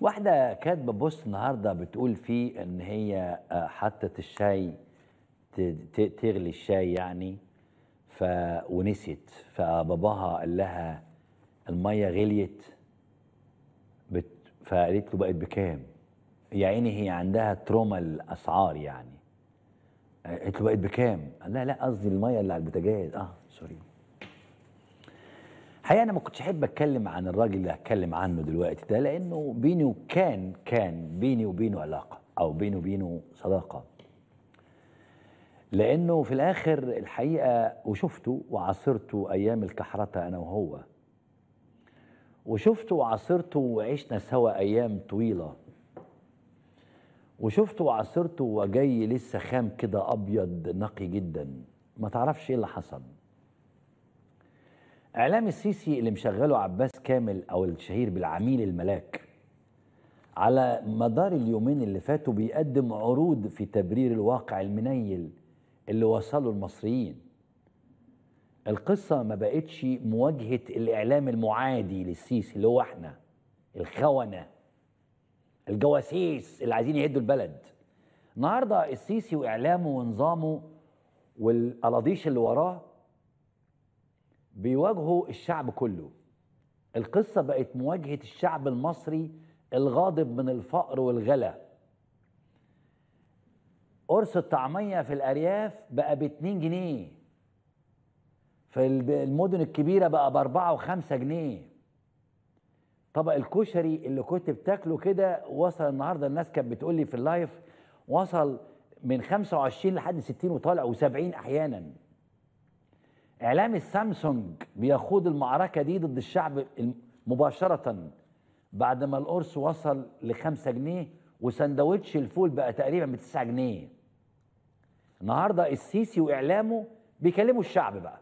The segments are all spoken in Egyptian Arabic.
واحدة كاتبة بوست النهاردة بتقول فيه إن هي آه، حطت الشاي ت- ت- تغلي الشاي يعني ف ونسيت فباباها قال لها المية غليت بت... فقالت له بقت بكام؟ يا عيني هي عندها تروما الأسعار يعني قالت له بقت بكام؟ قال لها لا قصدي المية اللي على البوتاجاز اه سوري الحقيقه انا ما كنتش احب اتكلم عن الراجل اللي هتكلم عنه دلوقتي ده لانه بيني وكان كان بيني وبينه علاقه او بيني وبينه صداقه لانه في الاخر الحقيقه وشفته وعاصرته ايام الكحرته انا وهو وشفته وعاصرته وعشنا سوا ايام طويله وشفته وعاصرته وجاي لسه خام كده ابيض نقي جدا ما تعرفش ايه اللي حصل اعلام السيسي اللي مشغله عباس كامل او الشهير بالعميل الملاك على مدار اليومين اللي فاتوا بيقدم عروض في تبرير الواقع المنيل اللي وصله المصريين القصة ما بقتش مواجهة الإعلام المعادي للسيسي اللي هو احنا الخونة الجواسيس اللي عايزين يهدوا البلد النهاردة السيسي وإعلامه ونظامه والقلاضيش اللي وراه بيواجهوا الشعب كله القصة بقت مواجهة الشعب المصري الغاضب من الفقر والغلا قرص الطعمية في الأرياف بقى ب 2 جنيه في الب- المدن الكبيرة بقى بأربعة وخمسة جنيه طبق الكشري اللي كنت بتاكله كده وصل النهارده الناس كانت بتقول لي في اللايف وصل من 25 لحد 60 وطالع و70 احيانا اعلام السامسونج بيخوض المعركه دي ضد الشعب مباشره بعد ما القرص وصل ل 5 جنيه وسندوتش الفول بقى تقريبا ب 9 جنيه النهارده السيسي واعلامه بيكلموا الشعب بقى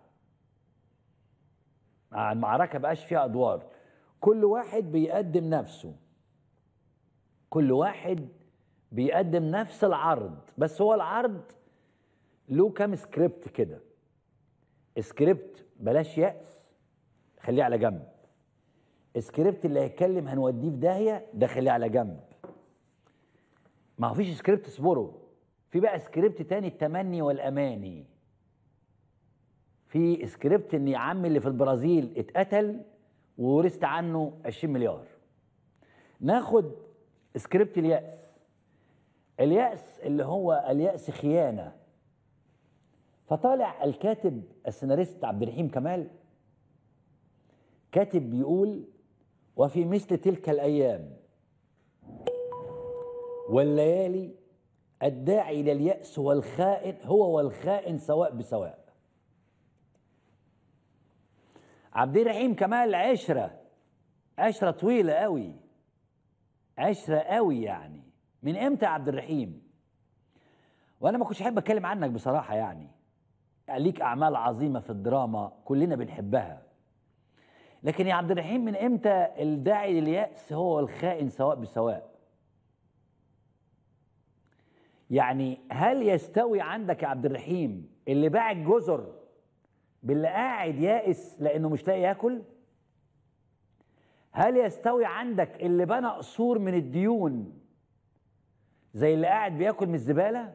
مع المعركه بقاش فيها ادوار كل واحد بيقدم نفسه كل واحد بيقدم نفس العرض بس هو العرض له كام سكريبت كده سكريبت بلاش يأس خليه على جنب سكريبت اللي هيتكلم هنوديه في داهية ده خليه على جنب ما هو فيش سكريبت اصبره في بقى سكريبت تاني التمني والأماني في سكريبت ان يا عم اللي في البرازيل اتقتل وورثت عنه 20 مليار ناخد سكريبت اليأس اليأس اللي هو اليأس خيانة فطالع الكاتب السيناريست عبد الرحيم كمال كاتب بيقول وفي مثل تلك الأيام والليالي الداعي لليأس والخائن هو والخائن سواء بسواء عبد الرحيم كمال عشرة عشرة طويلة قوي عشرة قوي يعني من امتى يا عبد الرحيم وانا ما كنتش احب اتكلم عنك بصراحة يعني ليك اعمال عظيمة في الدراما كلنا بنحبها لكن يا عبد الرحيم من امتى الداعي لليأس هو الخائن سواء بسواء يعني هل يستوي عندك يا عبد الرحيم اللي باع الجزر باللي قاعد يائس لانه مش لاقي ياكل هل يستوي عندك اللي بنى قصور من الديون زي اللي قاعد بياكل من الزباله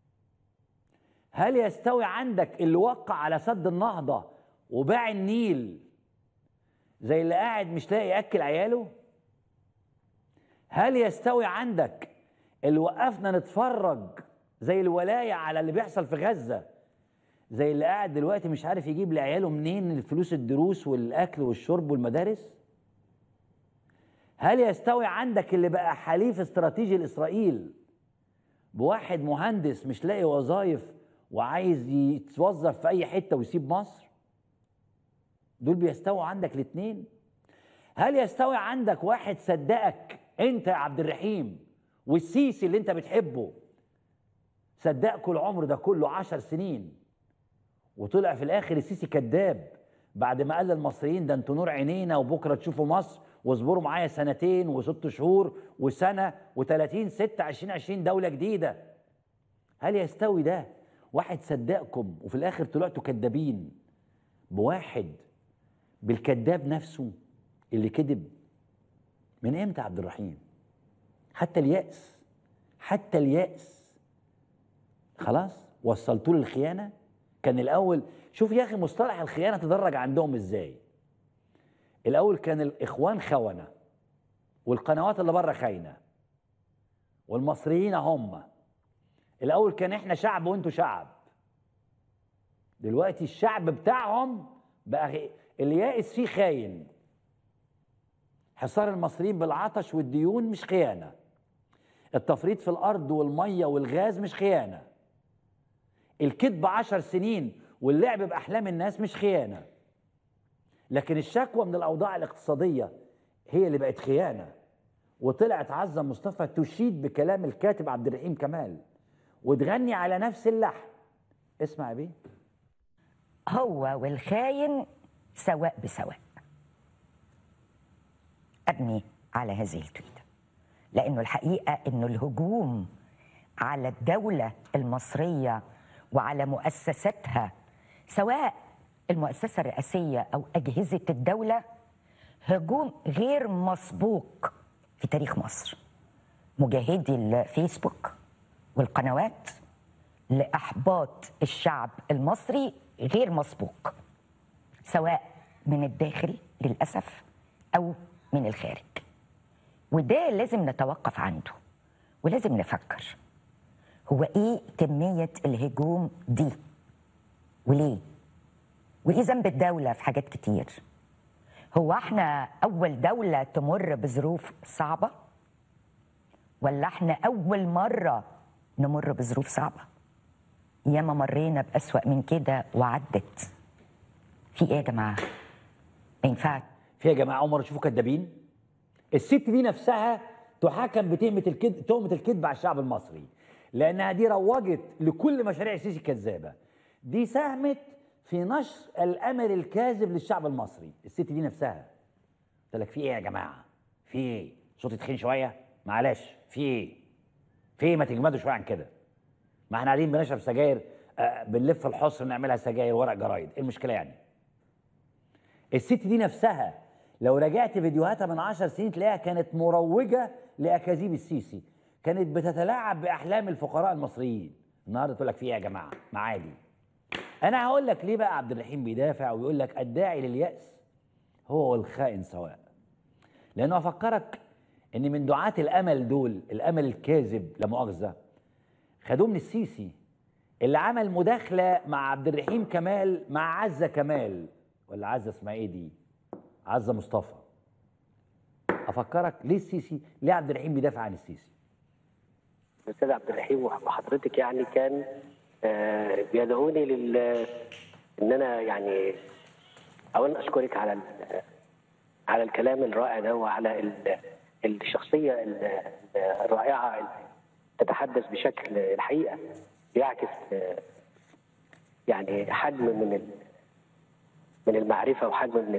هل يستوي عندك اللي وقع على سد النهضه وباع النيل زي اللي قاعد مش لاقي ياكل عياله هل يستوي عندك اللي وقفنا نتفرج زي الولايه على اللي بيحصل في غزه زي اللي قاعد دلوقتي مش عارف يجيب لعياله منين الفلوس الدروس والاكل والشرب والمدارس هل يستوي عندك اللي بقى حليف استراتيجي لاسرائيل بواحد مهندس مش لاقي وظايف وعايز يتوظف في اي حته ويسيب مصر دول بيستووا عندك الاثنين هل يستوي عندك واحد صدقك انت يا عبد الرحيم والسيسي اللي انت بتحبه صدقكوا العمر ده كله عشر سنين وطلع في الاخر السيسي كذاب بعد ما قال للمصريين ده انتوا نور عينينا وبكره تشوفوا مصر واصبروا معايا سنتين وست شهور وسنه و30 6 20 20 دوله جديده هل يستوي ده واحد صدقكم وفي الاخر طلعتوا كذابين بواحد بالكذاب نفسه اللي كذب من امتى يا عبد الرحيم حتى اليأس حتى اليأس خلاص وصلتوا للخيانة كان الأول شوف يا أخي مصطلح الخيانة تدرج عندهم إزاي الأول كان الإخوان خونة والقنوات اللي بره خاينة والمصريين هم الأول كان إحنا شعب وأنتوا شعب دلوقتي الشعب بتاعهم بقى اليائس فيه خاين حصار المصريين بالعطش والديون مش خيانة التفريط في الأرض والمية والغاز مش خيانة الكذب عشر سنين واللعب بأحلام الناس مش خيانة لكن الشكوى من الأوضاع الاقتصادية هي اللي بقت خيانة وطلعت عزة مصطفى تشيد بكلام الكاتب عبد الرحيم كمال وتغني على نفس اللحن اسمع يا بيه هو والخاين سواء بسواء أبني على هذه التويتة لأنه الحقيقة أنه الهجوم على الدولة المصرية وعلى مؤسساتها سواء المؤسسة الرئاسية أو أجهزة الدولة هجوم غير مسبوق في تاريخ مصر مجاهدي الفيسبوك والقنوات لإحباط الشعب المصري غير مسبوق سواء من الداخل للأسف أو من الخارج وده لازم نتوقف عنده ولازم نفكر هو ايه كمية الهجوم دي وليه وايه ذنب الدولة في حاجات كتير هو احنا اول دولة تمر بظروف صعبة ولا احنا اول مرة نمر بظروف صعبة ياما مرينا بأسوأ من كده وعدت في ايه يا جماعة ما ينفعش في يا جماعه اول مره تشوفوا كدابين الست دي نفسها تحاكم بتهمه الكذب تهمه الكذب على الشعب المصري لانها دي روجت لكل مشاريع السيسي الكذابه دي ساهمت في نشر الامل الكاذب للشعب المصري الست دي نفسها قلت لك في ايه يا جماعه في ايه صوتي تخين شويه معلش في ايه في ايه ما تجمدوا شويه عن كده ما احنا قاعدين بنشرب سجاير آه بنلف الحصر نعملها سجاير ورق جرايد ايه المشكله يعني الست دي نفسها لو رجعت فيديوهاتها من عشر سنين تلاقيها كانت مروجة لأكاذيب السيسي كانت بتتلاعب بأحلام الفقراء المصريين النهارده تقول لك في ايه يا جماعة معادي أنا هقول لك ليه بقى عبد الرحيم بيدافع ويقول لك الداعي لليأس هو والخائن سواء لأنه أفكرك إن من دعاة الأمل دول الأمل الكاذب لا مؤاخذة خدوه من السيسي اللي عمل مداخلة مع عبد الرحيم كمال مع عزة كمال ولا عزة اسمها ايه دي؟ عزة مصطفى افكرك ليه السيسي ليه عبد الرحيم بيدافع عن السيسي الاستاذ عبد الرحيم وحضرتك يعني كان آه، بيدعوني لل ان انا يعني اولا اشكرك على ال- على الكلام الرائع ده وعلى ال- الشخصيه ال- الرائعه اللي تتحدث بشكل الحقيقه بيعكس آه، يعني حجم من ال- من المعرفه وحجم من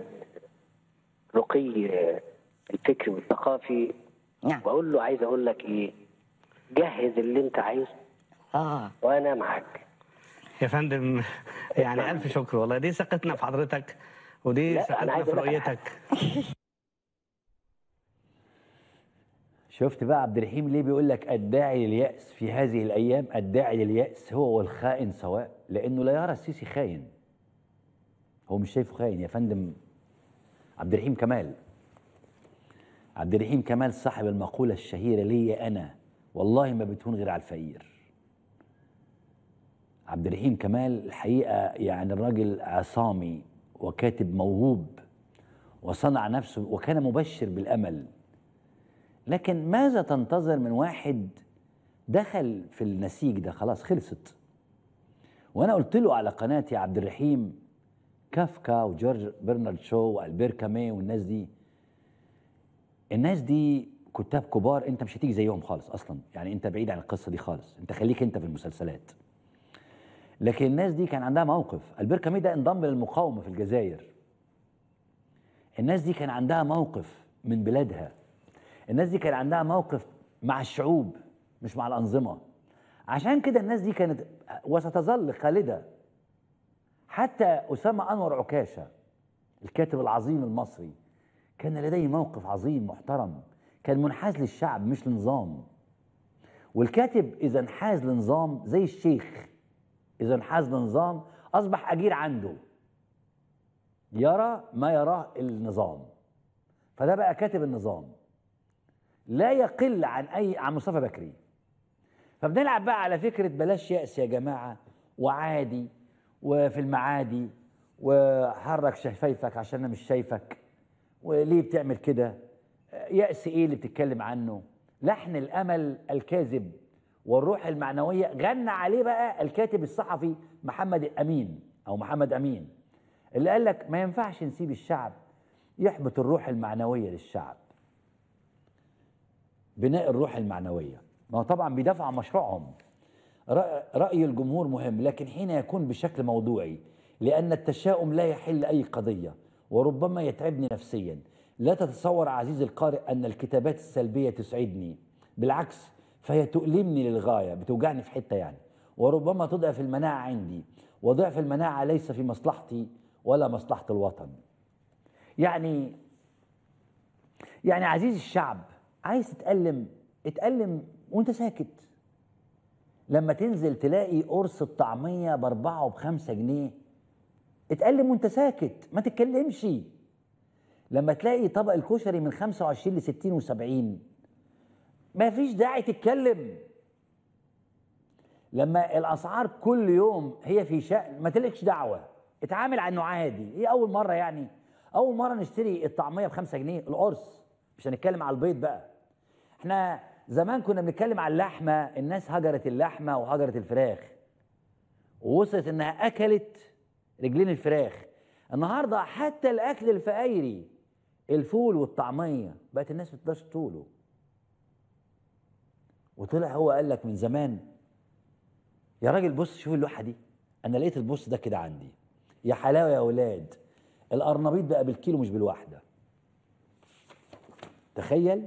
الرقي آه، الفكري والثقافي نعم واقول له عايز اقول لك ايه جهز اللي انت عايزه اه وانا معاك يا فندم يعني ألف شكر والله دي ثقتنا في حضرتك ودي لا، أنا ثقتنا عايز في أقول لك على رؤيتك شفت بقى عبد الرحيم ليه بيقول لك الداعي لليأس في هذه الأيام الداعي لليأس هو والخائن سواء لأنه لا يرى السيسي خاين هو مش شايفه خاين يا فندم عبد الرحيم كمال عبد الرحيم كمال صاحب المقولة الشهيرة لي أنا والله ما بتهون غير على الفقير عبد الرحيم كمال الحقيقة يعني الراجل عصامي وكاتب موهوب وصنع نفسه وكان مبشر بالأمل لكن ماذا تنتظر من واحد دخل في النسيج ده خلاص خلصت وانا قلت له على قناتي عبد الرحيم كافكا وجورج برنارد شو والبير كامي والناس دي الناس دي كتاب كبار انت مش هتيجي زيهم خالص اصلا يعني انت بعيد عن القصه دي خالص انت خليك انت في المسلسلات لكن الناس دي كان عندها موقف البير كامي ده انضم للمقاومه في الجزائر الناس دي كان عندها موقف من بلادها الناس دي كان عندها موقف مع الشعوب مش مع الأنظمة عشان كده الناس دي كانت وستظل خالدة حتى أسامة أنور عكاشة الكاتب العظيم المصري كان لديه موقف عظيم محترم كان منحاز للشعب مش لنظام والكاتب اذا انحاز لنظام زي الشيخ اذا انحاز لنظام اصبح اجير عنده يرى ما يراه النظام فده بقى كاتب النظام لا يقل عن اي عن مصطفى بكري فبنلعب بقى على فكره بلاش يأس يا جماعه وعادي وفي المعادي وحرك شفايفك عشان انا مش شايفك وليه بتعمل كده يأس ايه اللي بتتكلم عنه لحن الامل الكاذب والروح المعنويه غنى عليه بقى الكاتب الصحفي محمد امين او محمد امين اللي قال لك ما ينفعش نسيب الشعب يحبط الروح المعنويه للشعب بناء الروح المعنويه ما هو طبعا بيدافع عن مشروعهم رأ- رأي الجمهور مهم لكن حين يكون بشكل موضوعي لأن التشاؤم لا يحل أي قضية وربما يتعبني نفسيا لا تتصور عزيزي القارئ أن الكتابات السلبية تسعدني بالعكس فهي تؤلمني للغاية بتوجعني في حتة يعني وربما تضعف المناعة عندي وضعف المناعة ليس في مصلحتي ولا مصلحة الوطن يعني يعني عزيزي الشعب عايز تتألم اتألم وانت ساكت لما تنزل تلاقي قرص الطعمية بأربعة وبخمسة جنيه اتألم وانت ساكت ما تتكلمش لما تلاقي طبق الكشري من 25 ل 60 و70 ما فيش داعي تتكلم لما الاسعار كل يوم هي في شأن ما تلكش دعوه اتعامل عنه عادي ايه اول مره يعني اول مره نشتري الطعميه بخمسة جنيه القرص مش هنتكلم على البيض بقى احنا زمان كنا بنتكلم على اللحمه الناس هجرت اللحمه وهجرت الفراخ ووصلت انها اكلت رجلين الفراخ النهارده حتى الاكل الفقايري الفول والطعميه بقت الناس ما تقدرش تقوله وطلع هو قال لك من زمان يا راجل بص شوف اللوحه دي انا لقيت البص ده كده عندي يا حلاوه يا اولاد القرنبيط بقى بالكيلو مش بالواحده تخيل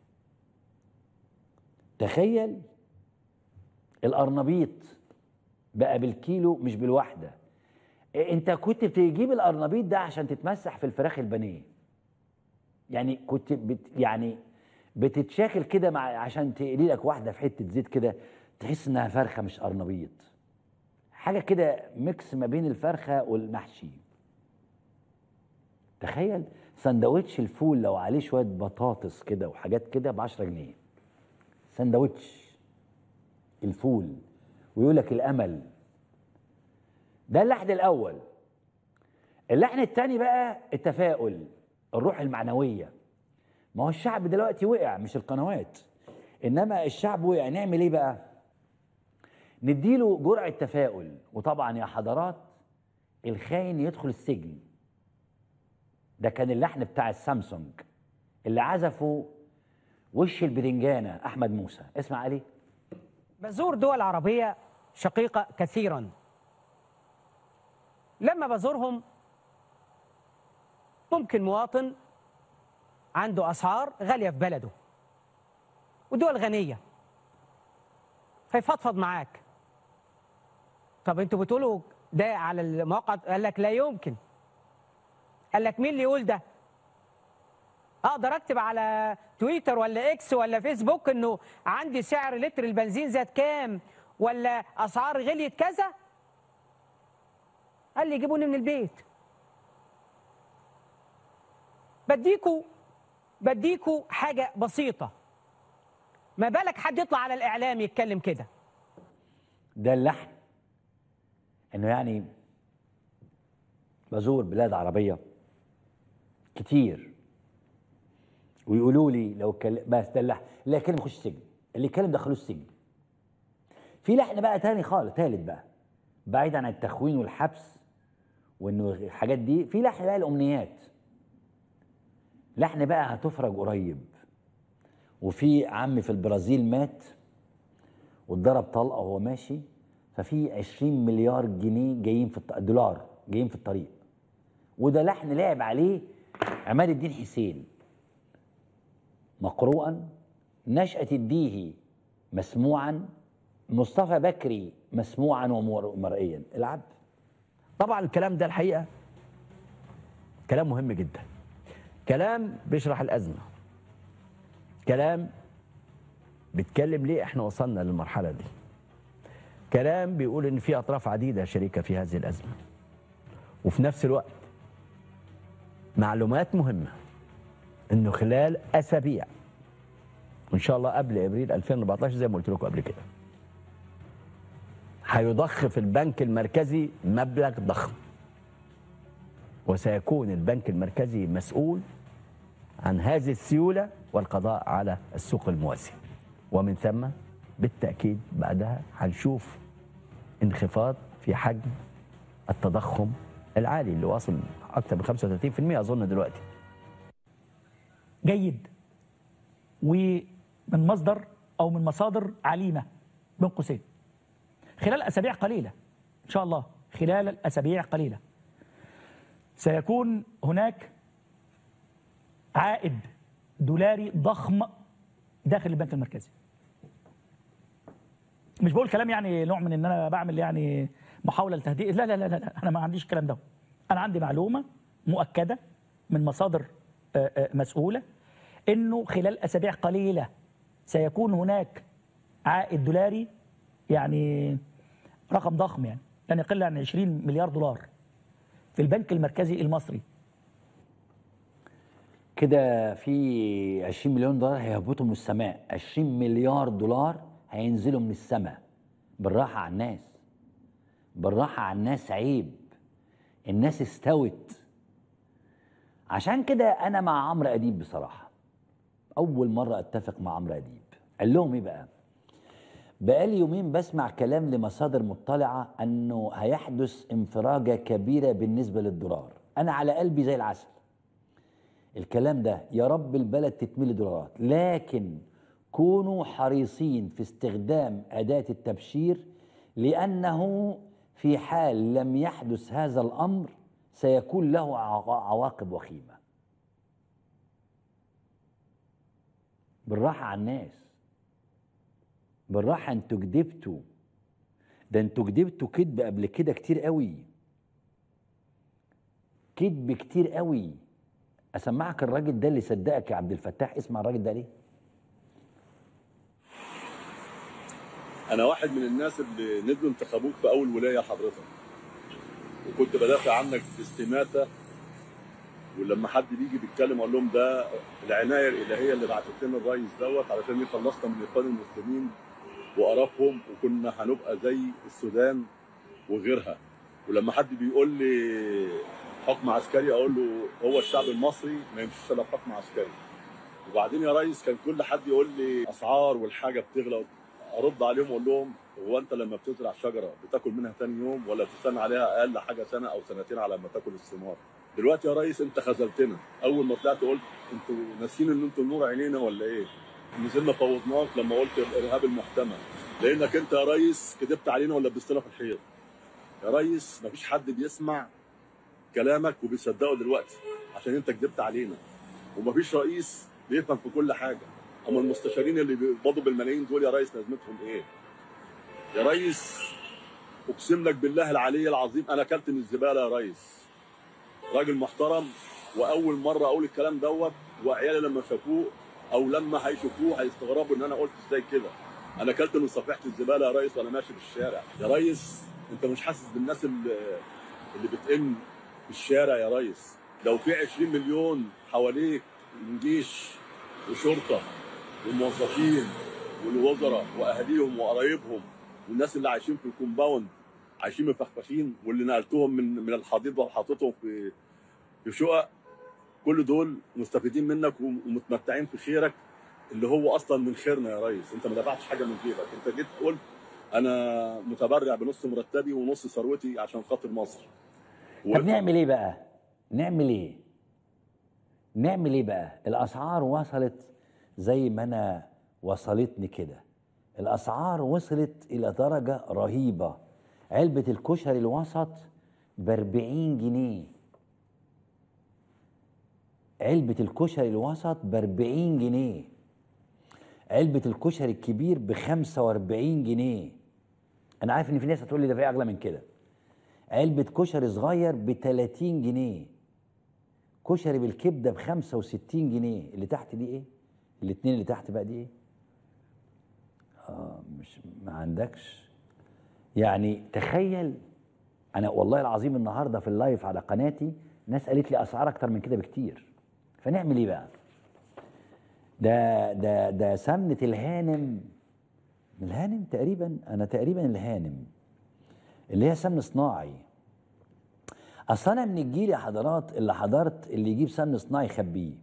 تخيل القرنبيط بقى بالكيلو مش بالواحده إيه، انت كنت بتجيب القرنبيط ده عشان تتمسح في الفراخ البانيه يعني كنت بت يعني بتتشاكل كده مع عشان تقلي لك واحده في حته زيت كده تحس انها فرخه مش قرنبيط حاجه كده ميكس ما بين الفرخه والمحشي تخيل سندوتش الفول لو عليه شويه بطاطس كده وحاجات كده ب 10 جنيه سندوتش الفول ويقول لك الامل ده اللحن الاول اللحن الثاني بقى التفاؤل الروح المعنويه ما هو الشعب دلوقتي وقع مش القنوات انما الشعب وقع نعمل ايه بقى نديله جرعه تفاؤل وطبعا يا حضرات الخاين يدخل السجن ده كان اللحن بتاع السامسونج اللي عزفه وش البدنجانه احمد موسى اسمع عليه بزور دول عربية شقيقة كثيرا لما بزورهم ممكن مواطن عنده أسعار غالية في بلده ودول غنية فيفضفض معاك طب انتوا بتقولوا ده على المواقع قال لك لا يمكن قال لك مين اللي يقول ده اقدر اكتب على تويتر ولا اكس ولا فيسبوك انه عندي سعر لتر البنزين زاد كام ولا اسعار غليت كذا قال لي جيبوني من البيت بديكوا بديكوا حاجه بسيطه ما بالك حد يطلع على الاعلام يتكلم كده ده اللحن انه يعني بزور بلاد عربيه كتير ويقولوا لي لو كل... بس ده اللحن اللي يتكلم يخش السجن اللي يتكلم دخلوه السجن في لحن بقى تاني خالص تالت بقى بعيد عن التخوين والحبس وانه الحاجات دي في لحن بقى الامنيات لحن بقى هتفرج قريب وفي عم في البرازيل مات واتضرب طلقه وهو ماشي ففي 20 مليار جنيه جايين في الط... دولار جايين في الطريق وده لحن لعب عليه عماد الدين حسين مقروءا نشأة الديهي مسموعا مصطفى بكري مسموعا ومرئيا العب طبعا الكلام ده الحقيقه كلام مهم جدا كلام بيشرح الازمه كلام بيتكلم ليه احنا وصلنا للمرحله دي كلام بيقول ان في اطراف عديده شريكه في هذه الازمه وفي نفس الوقت معلومات مهمه انه خلال اسابيع وان شاء الله قبل ابريل 2014 زي ما قلت لكم قبل كده هيضخ في البنك المركزي مبلغ ضخم وسيكون البنك المركزي مسؤول عن هذه السيوله والقضاء على السوق الموازي ومن ثم بالتاكيد بعدها هنشوف انخفاض في حجم التضخم العالي اللي واصل اكثر من 35% اظن دلوقتي جيد ومن مصدر او من مصادر عليمه بين قوسين خلال اسابيع قليله ان شاء الله خلال الاسابيع قليله سيكون هناك عائد دولاري ضخم داخل البنك المركزي مش بقول كلام يعني نوع من ان انا بعمل يعني محاوله لتهدئ لا لا لا لا انا ما عنديش الكلام ده انا عندي معلومه مؤكده من مصادر آه، آه، مسؤوله انه خلال اسابيع قليله سيكون هناك عائد دولاري يعني رقم ضخم يعني لن يقل عن 20 مليار دولار في البنك المركزي المصري كده في 20 مليون دولار هيهبطوا من السماء 20 مليار دولار هينزلوا من السماء بالراحة على الناس بالراحة على الناس عيب الناس استوت عشان كده أنا مع عمرو أديب بصراحة أول مرة أتفق مع عمرو أديب قال لهم إيه بقى بقالي يومين بسمع كلام لمصادر مطلعة أنه هيحدث انفراجة كبيرة بالنسبة للدولار أنا على قلبي زي العسل الكلام ده يا رب البلد تتملي دولارات لكن كونوا حريصين في استخدام أداة التبشير لأنه في حال لم يحدث هذا الأمر سيكون له عوا- عواقب وخيمة بالراحة على الناس بالراحة انتوا كدبتوا ده انتوا كدبتوا كذب قبل كده كتير قوي كذب كتير قوي اسمعك الراجل ده اللي صدقك يا عبد الفتاح اسمع الراجل ده ليه انا واحد من الناس اللي نزلوا انتخبوك في اول ولايه حضرتك وكنت بدافع عنك باستماته ولما حد بيجي بيتكلم اقول لهم ده العنايه الالهيه اللي بعتت لنا الرئيس دوت علشان يخلصنا من اخوان المسلمين وقرفهم وكنا هنبقى زي السودان وغيرها ولما حد بيقول لي حكم عسكري اقول له هو الشعب المصري ما يمشيش الا بحكم عسكري وبعدين يا ريس كان كل حد يقول لي اسعار والحاجه بتغلى ارد عليهم واقول لهم هو انت لما بتزرع شجره بتاكل منها تاني يوم ولا بتستنى عليها اقل حاجه سنه او سنتين على ما تاكل الثمار دلوقتي يا ريس انت خذلتنا اول ما طلعت قلت انتوا ناسيين ان انتوا نور عينينا ولا ايه نزلنا فوضناك لما قلت الارهاب المحتمل لانك انت يا ريس كدبت علينا ولا لبستنا في الحيط يا ريس مفيش حد بيسمع كلامك وبيصدقه دلوقتي عشان انت كدبت علينا ومفيش رئيس بيفهم في كل حاجه اما المستشارين اللي بيقبضوا بالملايين دول يا ريس لازمتهم ايه؟ يا ريس اقسم لك بالله العلي العظيم انا اكلت من الزباله يا ريس راجل محترم واول مره اقول الكلام دوت وعيالي لما شافوه او لما هيشوفوه هيستغربوا ان انا قلت ازاي كده انا اكلت من صفيحه الزباله يا ريس وانا ماشي في الشارع يا ريس انت مش حاسس بالناس اللي, اللي بتئن في الشارع يا ريس لو في 20 مليون حواليك من جيش وشرطه والموظفين والوزراء واهاليهم وقرايبهم والناس اللي عايشين في الكومباوند عايشين مفخفخين واللي نقلتهم من من الحضيض وحطيتهم في في شقق كل دول مستفيدين منك ومتمتعين في خيرك اللي هو اصلا من خيرنا يا ريس انت ما دفعتش حاجه من جيبك انت جيت قلت انا متبرع بنص مرتبي ونص ثروتي عشان خاطر مصر طب نعمل ايه بقى نعمل ايه نعمل ايه بقى الاسعار وصلت زي ما انا وصلتني كده الاسعار وصلت الى درجه رهيبه علبه الكشري الوسط ب 40 جنيه علبه الكشري الوسط ب 40 جنيه علبه الكشري الكبير ب 45 جنيه انا عارف ان في ناس هتقول لي ده في اغلى من كده علبة كشري صغير ب 30 جنيه كشري بالكبدة ب 65 جنيه اللي تحت دي ايه؟ الاتنين اللي تحت بقى دي ايه اه مش ما عندكش يعني تخيل انا والله العظيم النهارده في اللايف على قناتي ناس قالت لي اسعار اكتر من كده بكتير فنعمل ايه بقى ده ده ده سمنه الهانم الهانم تقريبا انا تقريبا الهانم اللي هي سمن صناعي اصل انا من الجيل يا حضرات اللي حضرت اللي يجيب سمن صناعي يخبيه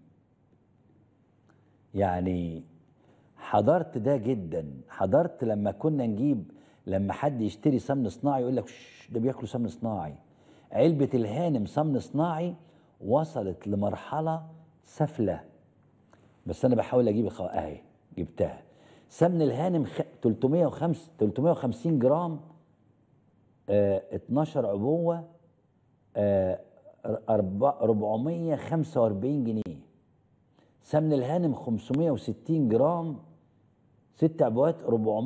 يعني حضرت ده جدا حضرت لما كنا نجيب لما حد يشتري سمن صناعي يقول لك "شش، ده بياكلوا سمن صناعي علبة الهانم سمن صناعي وصلت لمرحلة سفلة بس أنا بحاول أجيب الخ... أهي جبتها سمن الهانم خ... 305 350 جرام آه 12 عبوة آه أربع- 445 جنيه سمن الهانم 560 جرام ست عبوات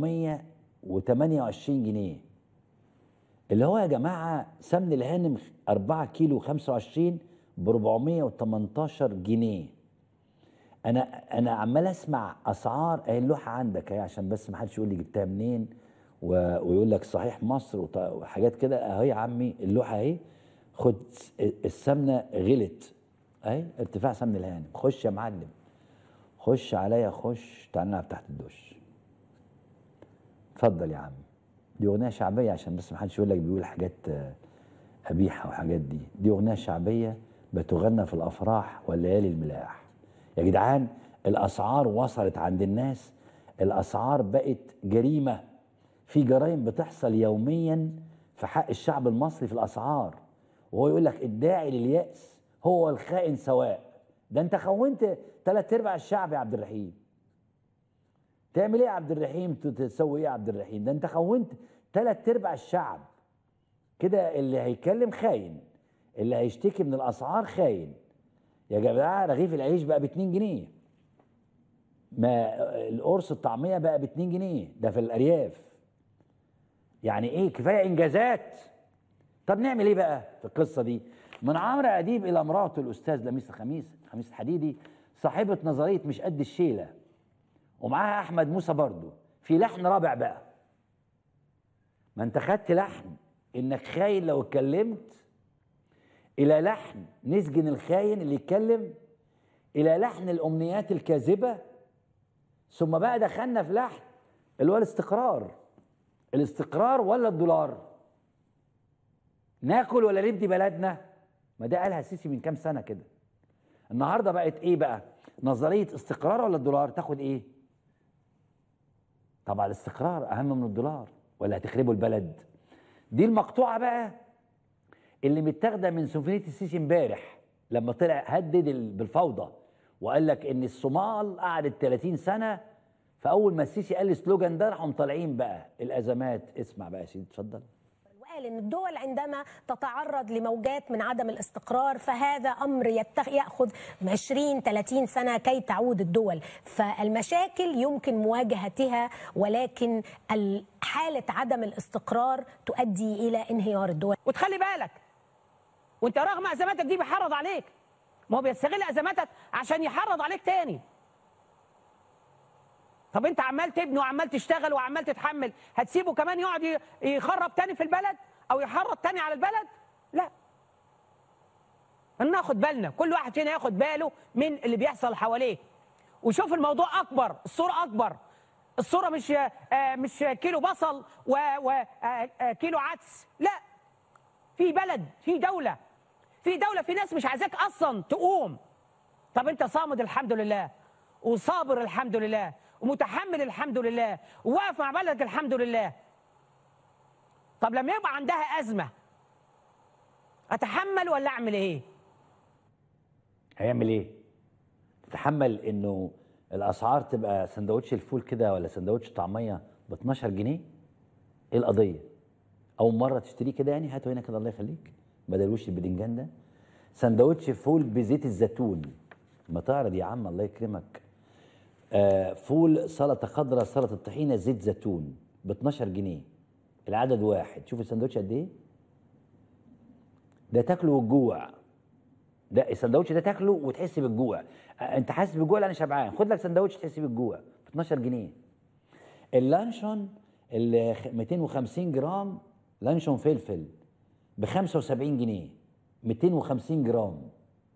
428 جنيه اللي هو يا جماعة سمن الهانم 4 كيلو 25 ب 418 جنيه انا انا عمال اسمع اسعار اهي اللوحه عندك اهي عشان بس ما حدش يقول لي جبتها منين و... ويقول لك صحيح مصر وط... وحاجات كده اهي يا عمي اللوحه اهي خد س- السمنه غلت اهي ارتفاع سمن الهانم خش يا معلم خش عليا خش تعال نلعب تحت الدش اتفضل يا عم دي اغنيه شعبيه عشان بس ما حدش يقول لك بيقول حاجات آه، قبيحه وحاجات دي دي اغنيه شعبيه بتغنى في الافراح والليالي الملاح يا جدعان الاسعار وصلت عند الناس الاسعار بقت جريمه في جرائم بتحصل يوميا في حق الشعب المصري في الاسعار وهو يقول لك الداعي للياس هو الخائن سواء ده انت خونت ثلاث ارباع الشعب يا عبد الرحيم تعمل ايه يا عبد الرحيم ت- تسوي ايه يا عبد الرحيم ده انت خونت ثلاث ارباع الشعب كده اللي هيتكلم خاين اللي هيشتكي من الاسعار خاين يا جماعه رغيف العيش بقى ب 2 جنيه ما القرص الطعميه بقى ب 2 جنيه ده في الارياف يعني ايه كفايه انجازات طب نعمل ايه بقى في القصه دي من عمرو اديب الى امراته الاستاذ لميس الخميس خميس الحديدي صاحبه نظريه مش قد الشيله ومعاها احمد موسى برضه في لحن رابع بقى ما انت خدت لحن انك خاين لو اتكلمت الى لحن نسجن الخاين اللي يتكلم الى لحن الامنيات الكاذبه ثم بقى دخلنا في لحن اللي هو الاستقرار الاستقرار ولا الدولار ناكل ولا نبني بلدنا ما ده قالها السيسي من كام سنه كده النهارده بقت ايه بقى نظريه استقرار ولا الدولار تاخد ايه طبعا الاستقرار اهم من الدولار ولا هتخربوا البلد دي المقطوعه بقى اللي متاخده من سفينه السيسي امبارح لما طلع هدد ال- بالفوضى وقال لك ان الصومال قعدت 30 سنه فاول ما السيسي قال السلوجان ده راحوا مطالعين بقى الازمات اسمع بقى يا سيدي اتفضل وقال ان الدول عندما تتعرض لموجات من عدم الاستقرار فهذا امر يتخ... ياخذ 20 30 سنه كي تعود الدول فالمشاكل يمكن مواجهتها ولكن ال- حاله عدم الاستقرار تؤدي الى انهيار الدول وتخلي بالك وانت رغم ازماتك دي بيحرض عليك ما هو بيستغل ازماتك عشان يحرض عليك تاني طب انت عمال تبني وعمال تشتغل وعمال تتحمل هتسيبه كمان يقعد ي- يخرب تاني في البلد او يحرض تاني على البلد لا ناخد بالنا كل واحد فينا ياخد باله من اللي بيحصل حواليه وشوف الموضوع اكبر الصوره اكبر الصوره مش آه، مش كيلو بصل وكيلو عدس لا في بلد في دولة في دولة في ناس مش عايزاك أصلا تقوم طب أنت صامد الحمد لله وصابر الحمد لله ومتحمل الحمد لله وواقف مع بلدك الحمد لله طب لما يبقى عندها أزمة أتحمل ولا أعمل إيه؟ هيعمل ايه؟ تتحمل انه الاسعار تبقى سندوتش الفول كده ولا سندوتش طعميه ب 12 جنيه؟ ايه القضيه؟ اول مره تشتريه كده يعني هاته هنا كده الله يخليك بدل وش البدنجان ده سندوتش فول بزيت الزيتون ما تعرض يا عم الله يكرمك آه فول سلطه خضراء سلطه طحينه زيت زيتون ب 12 جنيه العدد واحد شوف السندوتش قد ايه؟ ده تاكله والجوع ده السندوتش ده تاكله وتحس بالجوع آه، انت حاسس بالجوع لا انا شبعان خد لك سندوتش تحس بالجوع ب 12 جنيه اللانشون ال 250 جرام لانشون فلفل ب 75 جنيه 250 جرام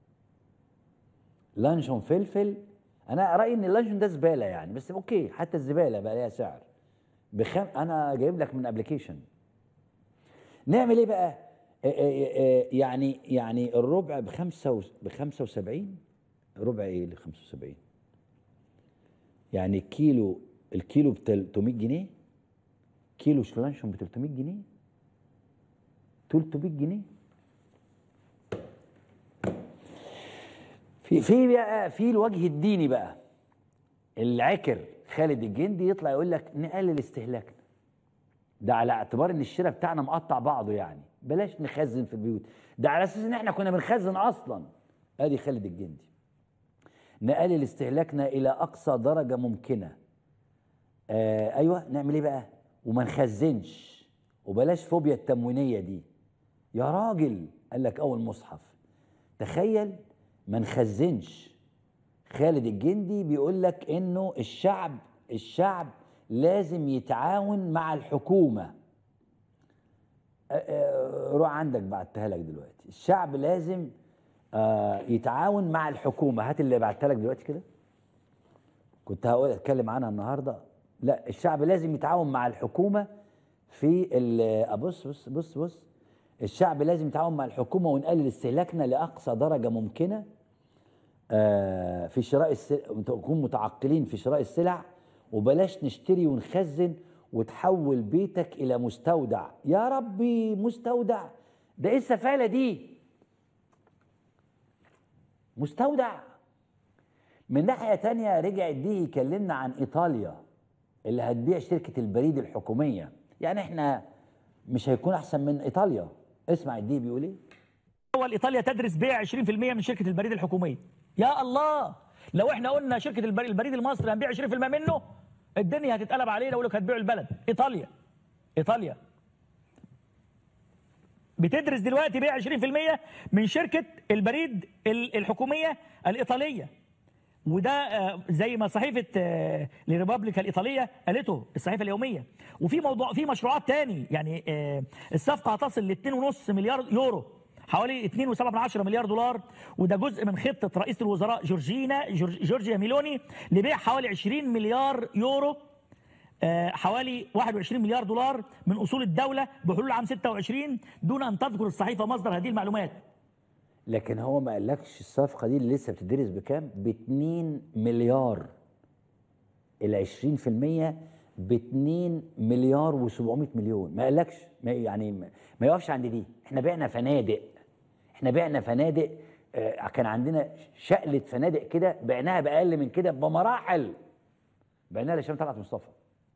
لانشون فلفل انا رايي ان اللانشون ده زباله يعني بس اوكي حتى الزباله بقى ليها سعر بخم... انا جايب لك من ابلكيشن نعمل ايه بقى آه، آه، آه، يعني يعني الربع بخمسة و... ب 75 ربع ايه ل 75 يعني الكيلو الكيلو ب 300 جنيه كيلو شلانشون ب 300 جنيه 300 جنيه في في بقى في الوجه الديني بقى العكر خالد الجندي يطلع يقول لك نقلل استهلاكنا ده على اعتبار ان الشراء بتاعنا مقطع بعضه يعني بلاش نخزن في البيوت ده على اساس ان احنا كنا بنخزن اصلا ادي خالد الجندي نقلل استهلاكنا الى اقصى درجه ممكنه آه ايوه نعمل ايه بقى وما نخزنش وبلاش فوبيا التموينيه دي يا راجل قال لك اول مصحف تخيل ما نخزنش خالد الجندي بيقول لك انه الشعب الشعب لازم يتعاون مع الحكومه آه، آه، روح عندك بعتها لك دلوقتي الشعب لازم آه، يتعاون مع الحكومه هات اللي بعتها لك دلوقتي كده كنت هقول اتكلم عنها النهارده لا الشعب لازم يتعاون مع الحكومه في ال- بص بص بص بص الشعب لازم يتعاون مع الحكومه ونقلل استهلاكنا لاقصى درجه ممكنه آه، في شراء السلع نكون متعقلين في شراء السلع وبلاش نشتري ونخزن وتحول بيتك الى مستودع يا ربي مستودع ده ايه السفاله دي مستودع من ناحيه تانية رجع دي يكلمنا عن ايطاليا اللي هتبيع شركه البريد الحكوميه يعني احنا مش هيكون احسن من ايطاليا اسمع الدي بيقول ايه اول ايطاليا تدرس بيع 20% من شركه البريد الحكوميه يا الله لو احنا قلنا شركه البريد, البريد المصري هنبيع 20% منه الدنيا هتتقلب علينا ويقول لك هتبيعوا البلد ايطاليا ايطاليا بتدرس دلوقتي بيع 20% من شركه البريد ال- الحكوميه الايطاليه وده آه، زي ما صحيفه آه، لريبابليكا الايطاليه قالته الصحيفه اليوميه وفي موضوع في مشروعات تاني يعني آه، الصفقه هتصل ل 2.5 مليار يورو حوالي 2.7 مليار دولار وده جزء من خطه رئيسه الوزراء جورجينا جورج- جورجيا ميلوني لبيع حوالي 20 مليار يورو آه، حوالي 21 مليار دولار من اصول الدوله بحلول عام 26 دون ان تذكر الصحيفه مصدر هذه المعلومات لكن هو ما قالكش الصفقه دي اللي لسه بتدرس بكام؟ ب 2 مليار ال 20% ب 2 مليار و700 مليون ما قالكش ما يعني ما ما يقفش عند دي احنا بعنا فنادق احنا بعنا فنادق آه، كان عندنا شقلة فنادق كده بعناها بأقل من كده بمراحل بعناها لهشام طلعت مصطفى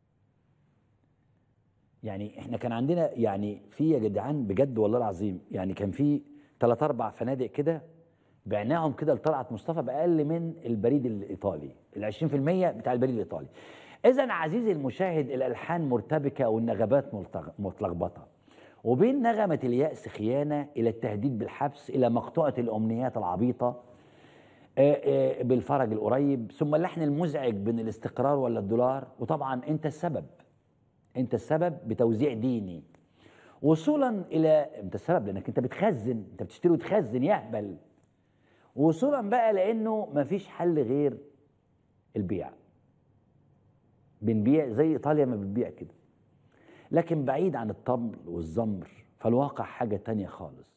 يعني احنا كان عندنا يعني في يا جدعان بجد والله العظيم يعني كان في ثلاث اربع فنادق كده بعناهم كده لطلعت مصطفى باقل من البريد الايطالي ال 20% بتاع البريد الايطالي اذا عزيزي المشاهد الالحان مرتبكه والنغمات ملتغ- متلخبطه وبين نغمه الياس خيانه الى التهديد بالحبس الى مقطوعه الامنيات العبيطه آه، آه، بالفرج القريب ثم اللحن المزعج بين الاستقرار ولا الدولار وطبعا انت السبب انت السبب بتوزيع ديني وصولا الى انت السبب لانك انت بتخزن انت بتشتري وتخزن يهبل وصولا بقى لانه مفيش حل غير البيع بنبيع زي ايطاليا ما بتبيع كده لكن بعيد عن الطبل والزمر فالواقع حاجه تانية خالص